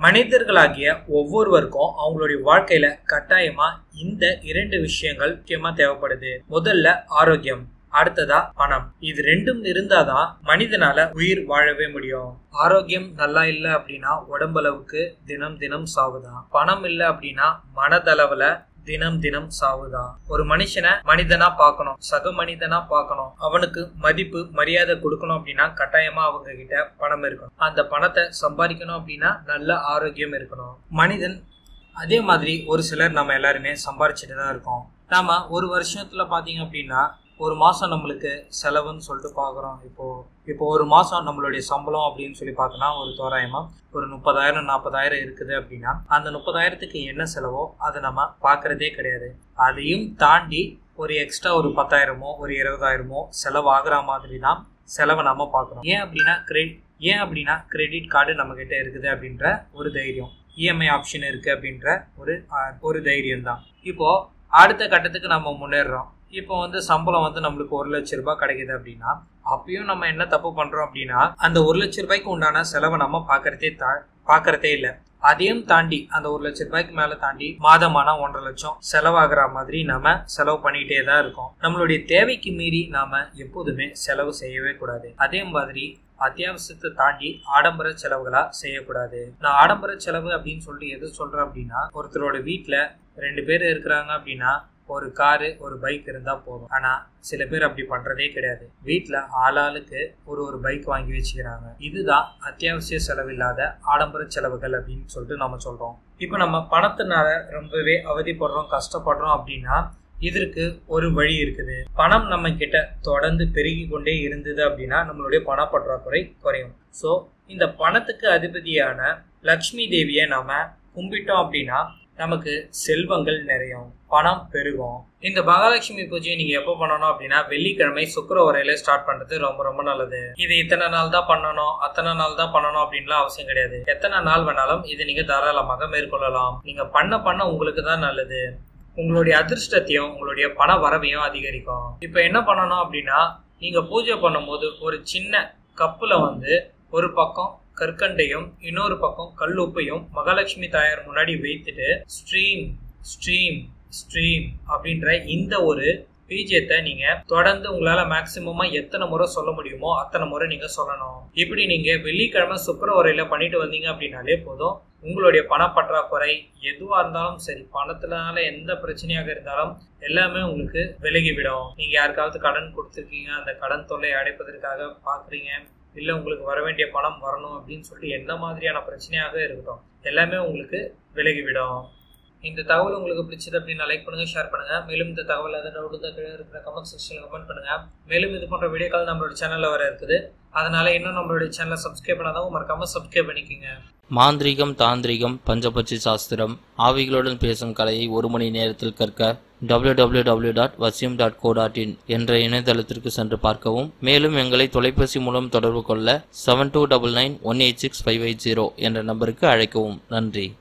மனிதர்களாகிய ஒவ்வொருவருக்கும் அவங்களுடைய வாழ்க்கையில கட்டாயமா இந்த இரண்டு விஷயங்கள் முக்கியமா தேவைப்படுது முதல்ல ஆரோக்கியம் அடுத்ததா பணம் இது ரெண்டும் இருந்தாதான் மனிதனால உயிர் வாழவே முடியும் ஆரோக்கியம் நல்லா இல்ல அப்படின்னா உடம்பளவுக்கு தினம் தினம் சாவுதான் பணம் இல்ல அப்படின்னா மனதளவுல தினம் தினம் சாவுதான் ஒரு மனுஷனை மனிதனா பார்க்கணும் சக மனிதனா பார்க்கணும் அவனுக்கு மதிப்பு மரியாதை கொடுக்கணும் அப்படின்னா கட்டாயமா அவங்க கிட்ட பணம் இருக்கணும் அந்த பணத்தை சம்பாதிக்கணும் அப்படின்னா நல்ல ஆரோக்கியம் இருக்கணும் மனிதன் அதே மாதிரி ஒரு சிலர் நம்ம எல்லாருமே சம்பாரிச்சுட்டு தான் இருக்கோம் நாம ஒரு வருஷத்துல பாத்தீங்க அப்படின்னா ஒரு மாசம் நம்மளுக்கு செலவுன்னு சொல்லிட்டு பாக்குறோம் இப்போ இப்போ ஒரு மாசம் நம்மளுடைய சம்பளம் அப்படின்னு சொல்லி பார்த்தோம்னா ஒரு தோராயமா ஒரு முப்பதாயிரம் நாற்பதாயிரம் இருக்குது அப்படின்னா அந்த முப்பதாயிரத்துக்கு என்ன செலவோ அதை நம்ம பார்க்கறதே கிடையாது அதையும் தாண்டி ஒரு எக்ஸ்ட்ரா ஒரு பத்தாயிரமோ ஒரு இருபதாயிரமோ செலவாகிற மாதிரி தான் செலவை நம்ம பார்க்குறோம் ஏன் அப்படின்னா கிரெடிட் ஏன் அப்படின்னா கிரெடிட் கார்டு நம்ம கிட்ட இருக்குது அப்படின்ற ஒரு தைரியம் இஎம்ஐ ஆப்ஷன் இருக்கு அப்படின்ற ஒரு ஒரு தைரியம் தான் இப்போ அடுத்த கட்டத்துக்கு நம்ம முன்னேறோம் இப்போ வந்து சம்பளம் வந்து நம்மளுக்கு ஒரு லட்ச ரூபாய் கிடைக்குது அப்படின்னா அப்பயும் நம்ம என்ன தப்பு பண்றோம் அப்படின்னா அந்த ஒரு லட்ச ரூபாய்க்கு உண்டான செலவை நம்ம பாக்குறதே தா பாக்குறதே இல்லை அதையும் தாண்டி அந்த ஒரு லட்ச ரூபாய்க்கு மேல தாண்டி மாதமான ஒன்றரை லட்சம் செலவாகிற மாதிரி நாம செலவு பண்ணிட்டே தான் இருக்கோம் நம்மளுடைய தேவைக்கு மீறி நாம எப்போதுமே செலவு செய்யவே கூடாது அதே மாதிரி அத்தியாவசியத்தை தாண்டி ஆடம்பர செலவுகளா செய்யக்கூடாது நான் ஆடம்பர செலவு அப்படின்னு சொல்லிட்டு எது சொல்றேன் அப்படின்னா ஒருத்தரோட வீட்டுல ரெண்டு பேர் இருக்கிறாங்க அப்படின்னா ஒரு காரு ஒரு பைக் இருந்தா போதும் ஆனா சில பேர் அப்படி பண்றதே கிடையாது வீட்டுல ஆளாளுக்கு ஒரு ஒரு பைக் வாங்கி வச்சுக்கிறாங்க இதுதான் அத்தியாவசிய செலவில்லாத ஆடம்பர செலவுகள் அப்படின்னு சொல்லிட்டு நம்ம சொல்றோம் இப்போ நம்ம பணத்தினால ரொம்பவே அவதிப்படுறோம் கஷ்டப்படுறோம் அப்படின்னா இதற்கு ஒரு வழி இருக்குது பணம் நம்ம கிட்ட தொடர்ந்து பெருகி கொண்டே இருந்தது அப்படின்னா நம்மளுடைய பண பற்றாக்குறை குறையும் ஸோ இந்த பணத்துக்கு அதிபதியான லக்ஷ்மி தேவியை நாம கும்பிட்டோம் அப்படின்னா நமக்கு செல்வங்கள் நிறையும் பணம் பெருகும் இந்த மகாலட்சுமி பூஜையை நீங்க எப்போ பண்ணணும் அப்படின்னா வெள்ளிக்கிழமை சுக்கர வரையில ஸ்டார்ட் பண்றது ரொம்ப ரொம்ப நல்லது இது இத்தனை நாள் தான் பண்ணணும் அத்தனை நாள் தான் பண்ணணும் அப்படின்லாம் அவசியம் கிடையாது எத்தனை நாள் வேணாலும் இது நீங்க தாராளமாக மேற்கொள்ளலாம் நீங்க பண்ண பண்ண உங்களுக்கு தான் நல்லது உங்களுடைய அதிர்ஷ்டத்தையும் உங்களுடைய பண வரவையும் அதிகரிக்கும் இப்போ என்ன பண்ணணும் அப்படின்னா நீங்க பூஜை பண்ணும்போது ஒரு சின்ன கப்புல வந்து ஒரு பக்கம் கற்கண்டையும் இன்னொரு பக்கம் கல்லுப்பையும் மகாலட்சுமி தாயார் முன்னாடி வைத்துட்டு ஸ்ட்ரீம் ஸ்ட்ரீம் ஸ்ட்ரீம் அப்படின்ற இந்த ஒரு பீஜத்தை நீங்க தொடர்ந்து உங்களால மேக்சிமமா எத்தனை முறை சொல்ல முடியுமோ அத்தனை முறை நீங்க சொல்லணும் இப்படி நீங்க வெள்ளிக்கிழமை சுக்கரவரையில பண்ணிட்டு வந்தீங்க அப்படின்னாலே போதும் உங்களுடைய பணப்பற்றாக்குறை எதுவா இருந்தாலும் சரி பணத்தினால எந்த பிரச்சனையாக இருந்தாலும் எல்லாமே உங்களுக்கு விலகிவிடும் நீங்க யாருக்காவது கடன் கொடுத்துருக்கீங்க அந்த கடன் தொல்லை அடைப்பதற்காக பாக்குறீங்க இல்ல உங்களுக்கு வர வேண்டிய பணம் வரணும் அப்படின்னு சொல்லிட்டு எந்த மாதிரியான பிரச்சனையாக இருக்கட்டும் எல்லாமே உங்களுக்கு விலகிவிடும் இந்த தகவல் உங்களுக்கு பிடிச்சது அப்படின்னா லைக் பண்ணுங்க ஷேர் பண்ணுங்க மேலும் இந்த தகவல் ஏதாவது டவுட் தான் கீழே இருக்கிற கமெண்ட் செக்ஷன்ல கமெண்ட் பண்ணுங்க மேலும் இது போன்ற வீடியோக்கள் நம்மளோட சேனல்ல வர இருக்குது அதனால இன்னும் நம்மளுடைய சேனலை சப்ஸ்கிரைப் பண்ணாதவங்க மறக்காம சப்ஸ்கிரைப் பண்ணிக்கோங்க மாந்திரீகம் தாந்திரிகம் பஞ்சபட்சி சாஸ்திரம் ஆவிகளுடன் பேசும் கலையை ஒரு மணி நேரத்தில் கற்க www.vasyum.co.in டாட் வசியம் டாட் கோ டாட் இன் என்ற இணையதளத்திற்கு சென்று பார்க்கவும் மேலும் எங்களை தொலைபேசி மூலம் தொடர்பு கொள்ள seven two double nine one eight six five eight zero என்ற நம்பருக்கு அழைக்கவும் நன்றி